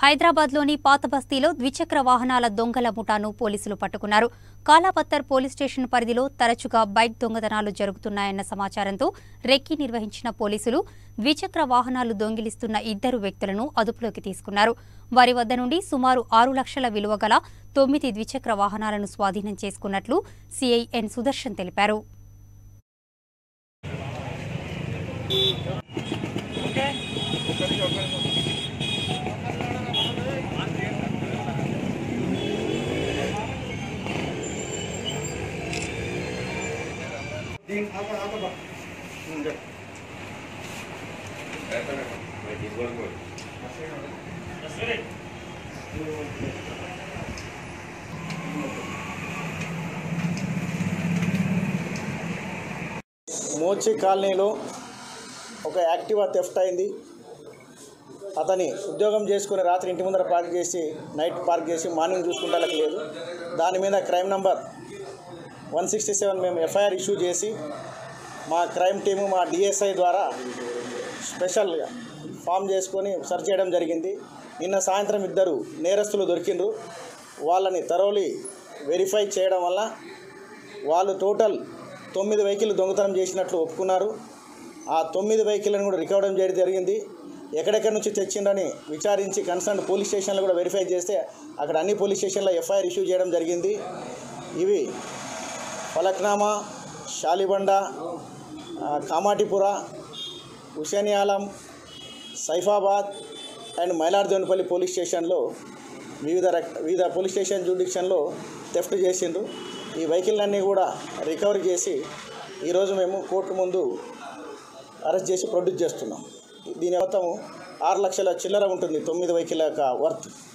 హైదరాబాద్లోని పాత బస్తీలో ద్విచక్ర వాహనాల దొంగల ముఠాను పోలీసులు పట్టుకున్నారు కాలాపత్తర్ పోలీస్ స్టేషన్ పరిధిలో తరచుగా బైక్ దొంగతనాలు జరుగుతున్నాయన్న సమాచారంతో రెక్కి నిర్వహించిన పోలీసులు ద్విచక్ర వాహనాలు దొంగిలిస్తున్న ఇద్దరు వ్యక్తులను అదుపులోకి తీసుకున్నారు వారి వద్ద నుండి సుమారు ఆరు లక్షల విలువ గల తొమ్మిది ద్విచక్ర వాహనాలను స్వాధీనం చేసుకున్నట్లు సీఐ ఎన్ సుదర్శన్ తెలిపారు మోచి కాలనీలో ఒక యాక్టివా థెఫ్ట్ అయింది అతని ఉద్యోగం చేసుకుని రాత్రి ఇంటి ముందర పార్క్ చేసి నైట్ పార్క్ చేసి మార్నింగ్ చూసుకుంటానికి లేదు దాని మీద crime number one sixty seven మేము ఎఫ్ఐఆర్ ఇష్యూ చేసి మా క్రైమ్ టీము మా డిఎస్ఐ ద్వారా స్పెషల్ ఫామ్ చేసుకొని సర్చ్ చేయడం జరిగింది నిన్న సాయంత్రం ఇద్దరు నేరస్తులు దొరికిండ్రు వాళ్ళని తరోలి వెరిఫై చేయడం వల్ల వాళ్ళు టోటల్ తొమ్మిది వెహికల్ దొంగతనం చేసినట్లు ఒప్పుకున్నారు ఆ తొమ్మిది వెహికల్ని కూడా రికవర్ చేయడం జరిగింది ఎక్కడెక్కడి నుంచి తెచ్చిండని విచారించి కన్సర్న్ పోలీస్ స్టేషన్లో కూడా వెరిఫై చేస్తే అక్కడ అన్ని పోలీస్ స్టేషన్లో ఎఫ్ఐఆర్ ఇష్యూ చేయడం జరిగింది ఇవి ఫలక్నామా షాలిబండ ఆ, కామాటిపుర హుసేనియాలం సైఫాబాద్ అండ్ మైలార్దోనిపల్లి పోలీస్ స్టేషన్లో వివిధ రక వివిధ పోలీస్ స్టేషన్ జ్యూడిక్షన్లో థెఫ్ట్ చేసిండ్రు ఈ వెహికల్ కూడా రికవరీ చేసి ఈరోజు మేము కోర్టు ముందు అరెస్ట్ చేసి ప్రొడ్యూస్ చేస్తున్నాం దీని మొత్తం ఆరు లక్షల చిల్లర ఉంటుంది తొమ్మిది వెహికల్ యొక్క వర్త్